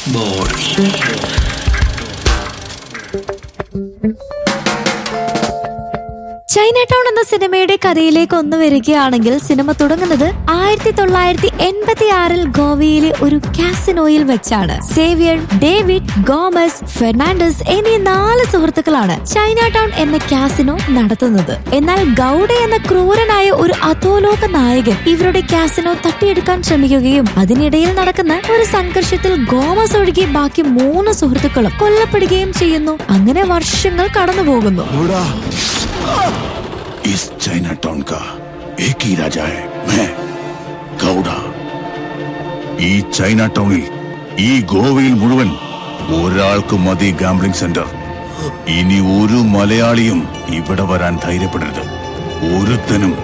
China town എന്ന സിനിമയുടെ കഥയിലേക്ക് ഒന്ന് വരികയാണെങ്കിൽ സിനിമ തുടങ്ങുന്നത് ആയിരത്തി തൊള്ളായിരത്തി എൺപത്തി ആറിൽ ഗോവയിലെ ഒരു കാസിനോയിൽ വെച്ചാണ് സേവിയർ ഡേവിഡ് ഗോമസ് ഫെർണാണ്ടസ് എന്നീ നാല് സുഹൃത്തുക്കളാണ് ചൈന ടൗൺ എന്ന കാസിനോ നടത്തുന്നത് എന്നാൽ ഗൗഡ എന്ന ക്രൂരനായ ഒരു അധോലോക നായകൻ ഇവരുടെ കാസിനോ തട്ടിയെടുക്കാൻ ശ്രമിക്കുകയും അതിനിടയിൽ നടക്കുന്ന ഒരു സംഘർഷത്തിൽ ഗോമസ് ഒഴികെ ബാക്കി മൂന്ന് സുഹൃത്തുക്കളും കൊല്ലപ്പെടുകയും ചെയ്യുന്നു അങ്ങനെ വർഷങ്ങൾ കടന്നുപോകുന്നു घोड़ा इस चाइना टाउन का एक ही राजा है मैं ഗൗഡ ഈ ചൈന ടൗണിൽ ഈ ഗോവയിൽ മുഴുവൻ ഒരാൾക്ക് മതി ഗാംബ്ലിംഗ് സെന്റർ ഇനി ഒരു മലയാളിയും ഇവിടെ വരാൻ ധൈര്യപ്പെടരുത് ഒരുത്തനും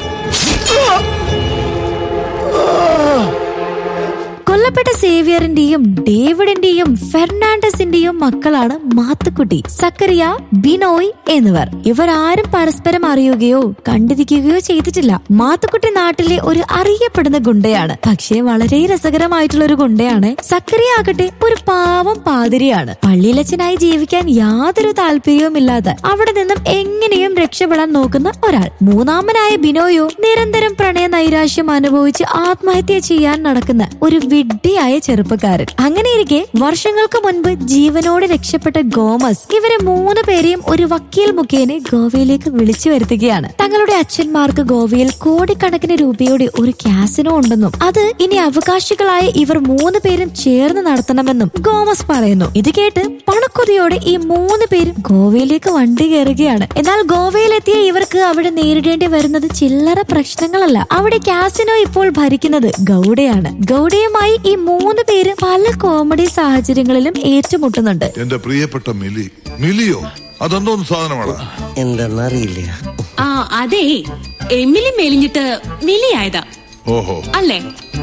കൊല്ലപ്പെട്ട സേവിയറിന്റെയും ഡേവിഡിന്റെയും ഫെർണാണ്ടസിന്റെയും മക്കളാണ് മാത്തുക്കുട്ടി സക്കറിയ ബിനോയ് എന്നിവർ ഇവർ ആരും പരസ്പരം അറിയുകയോ കണ്ടിരിക്കുകയോ ചെയ്തിട്ടില്ല മാത്തുക്കുട്ടി നാട്ടിലെ ഒരു അറിയപ്പെടുന്ന ഗുണ്ടയാണ് പക്ഷേ വളരെ രസകരമായിട്ടുള്ള ഒരു ഗുണ്ടയാണ് സക്കറിയ ആകട്ടെ ഒരു പാവം പാതിരിയാണ് പള്ളിയിലച്ചനായി ജീവിക്കാൻ യാതൊരു താല്പര്യവുമില്ലാതെ അവിടെ നിന്നും എങ്ങനെയും രക്ഷപ്പെടാൻ നോക്കുന്ന ഒരാൾ മൂന്നാമനായ ബിനോയോ നിരന്തരം പ്രണയ നൈരാശ്യം അനുഭവിച്ച് ആത്മഹത്യ ചെയ്യാൻ നടക്കുന്ന ഒരു വിഡ്ഢിയായ ചെറുപ്പക്കാരൻ അങ്ങനെയിരിക്കെ വർഷങ്ങൾക്ക് മുൻപ് ജീവനോടെ രക്ഷപ്പെട്ട ഗോമസ് ഇവരെ മൂന്ന് പേരെയും ഒരു വക്കീൽ മുഖേന ഗോവയിലേക്ക് വിളിച്ചു വരുത്തുകയാണ് തങ്ങളുടെ അച്ഛന്മാർക്ക് ഗോവയിൽ കോടിക്കണക്കിന് രൂപയുടെ ഒരു കാസിനോ ഉണ്ടെന്നും അത് ഇനി അവകാശികളായ ഇവർ മൂന്ന് പേരും ചേർന്ന് നടത്തണമെന്നും ഗോമസ് പറയുന്നു ഇത് കേട്ട് പണക്കൊതിയോടെ ഈ മൂന്ന് പേരും ഗോവയിലേക്ക് വണ്ടി കയറുകയാണ് എന്നാൽ ഗോവയിലെത്തിയ ഇവർക്ക് അവിടെ നേരിടേണ്ടി വരുന്നത് ചില്ലറ പ്രശ്നങ്ങളല്ല അവിടെ കാസിനോ ഇപ്പോൾ ഭരിക്കുന്നത് ഗൗഡയാണ് ഗൗഡയുമായി ഈ മൂന്ന് പേര് പല കോമഡി സാഹചര്യങ്ങളിലും ഏറ്റുമുട്ടുന്നുണ്ട് എന്റെ പ്രിയപ്പെട്ട മിലി മിലിയോ അതെന്തോന്ന് സാധനമാടാ എന്തെന്നറിയില്ല ആ അതെ എമിലി മെലിഞ്ഞിട്ട് മിലിയായതാ ഓഹോ അല്ലേ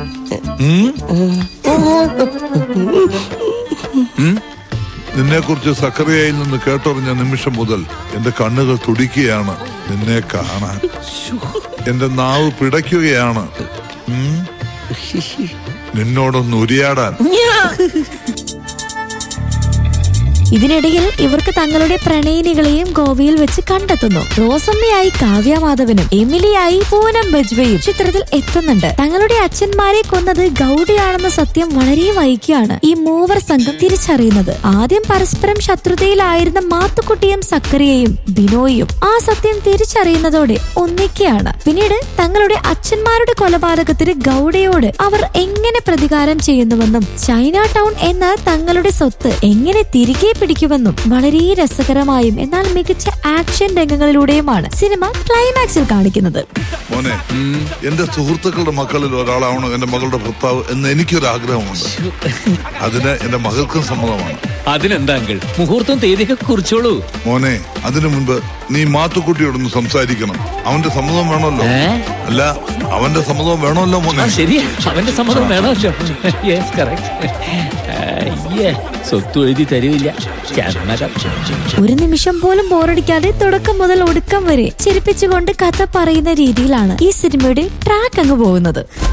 നിന്നെ കുറിച്ച് സക്കറിയയിൽ നിന്ന് കേട്ടറിഞ്ഞ നിമിഷം മുതൽ എന്റെ കണ്ണുകൾ തുടിക്കുകയാണ് നിന്നെ കാണാൻ എന്റെ നാവ് പിടയ്ക്കുകയാണ് ഉം? നിന്നോടൊന്ന് ഉരിയാടാൻ ഇതിനിടയിൽ ഇവർക്ക് തങ്ങളുടെ പ്രണയിനികളെയും ഗോവയിൽ വെച്ച് കണ്ടെത്തുന്നു റോസമ്മയായി കാവ്യ മാധവനും എമിലിയായി പൂനം ബജ്വയും ചിത്രത്തിൽ എത്തുന്നുണ്ട് തങ്ങളുടെ അച്ഛന്മാരെ കൊന്നത് ഗൗഡിയാണെന്ന സത്യം വളരെ വൈകിയാണ് ഈ മൂവർ സംഘം തിരിച്ചറിയുന്നത് ആദ്യം പരസ്പരം ശത്രുതയിലായിരുന്ന മാത്തുക്കുട്ടിയും സക്കറിയയും ബിനോയും ആ സത്യം തിരിച്ചറിയുന്നതോടെ ഒന്നിക്കുകയാണ് പിന്നീട് തങ്ങളുടെ അച്ഛന്മാരുടെ കൊലപാതകത്തിന് ഗൗഡയോട് അവർ എങ്ങനെ പ്രതികാരം ചെയ്യുന്നുവെന്നും ചൈന ടൗൺ എന്ന തങ്ങളുടെ സ്വത്ത് എങ്ങനെ തിരികെ പിടിക്കുമെന്നും വളരെ രസകരമായും എന്നാൽ മികച്ച ആക്ഷൻ രംഗങ്ങളിലൂടെയുമാണ് സിനിമ ക്ലൈമാക്സിൽ കാണിക്കുന്നത് മോനെ എന്റെ സുഹൃത്തുക്കളുടെ മക്കളിൽ ഒരാളാവണം എന്റെ മകളുടെ ഭർത്താവ് എന്ന് എനിക്കൊരു ആഗ്രഹമുണ്ട് അതിന് എന്റെ മകൾക്കും സമ്മതമാണ് അതിനെന്താ അങ്കിൾ മുഹൂർത്തം തീയതിയൊക്കെ കുറിച്ചോളൂ മോനെ അതിനു മുൻപ് നീ മാത്തുക്കുട്ടിയോടൊന്ന് സംസാരിക്കണം അവന്റെ സമ്മതം വേണമല്ലോ ഏ? അല്ല അവന്റെ സമ്മതം വേണമല്ലോ ആ മോനെ ശരി അവന്റെ സമ്മതം വേണമല്ലോ യെസ് കറക്റ്റ് സ്വത്ത് എഴുതി തരുവില്ല കന്നഡം ഒരു നിമിഷം പോലും ബോറടിക്കാതെ തുടക്കം മുതൽ ഒടുക്കം വരെ ചിരിപ്പിച്ചുകൊണ്ട് കഥ പറയുന്ന രീതിയിലാണ് ഈ സിനിമയുടെ ട്രാക്ക് അങ്ങ് പോകുന്നത്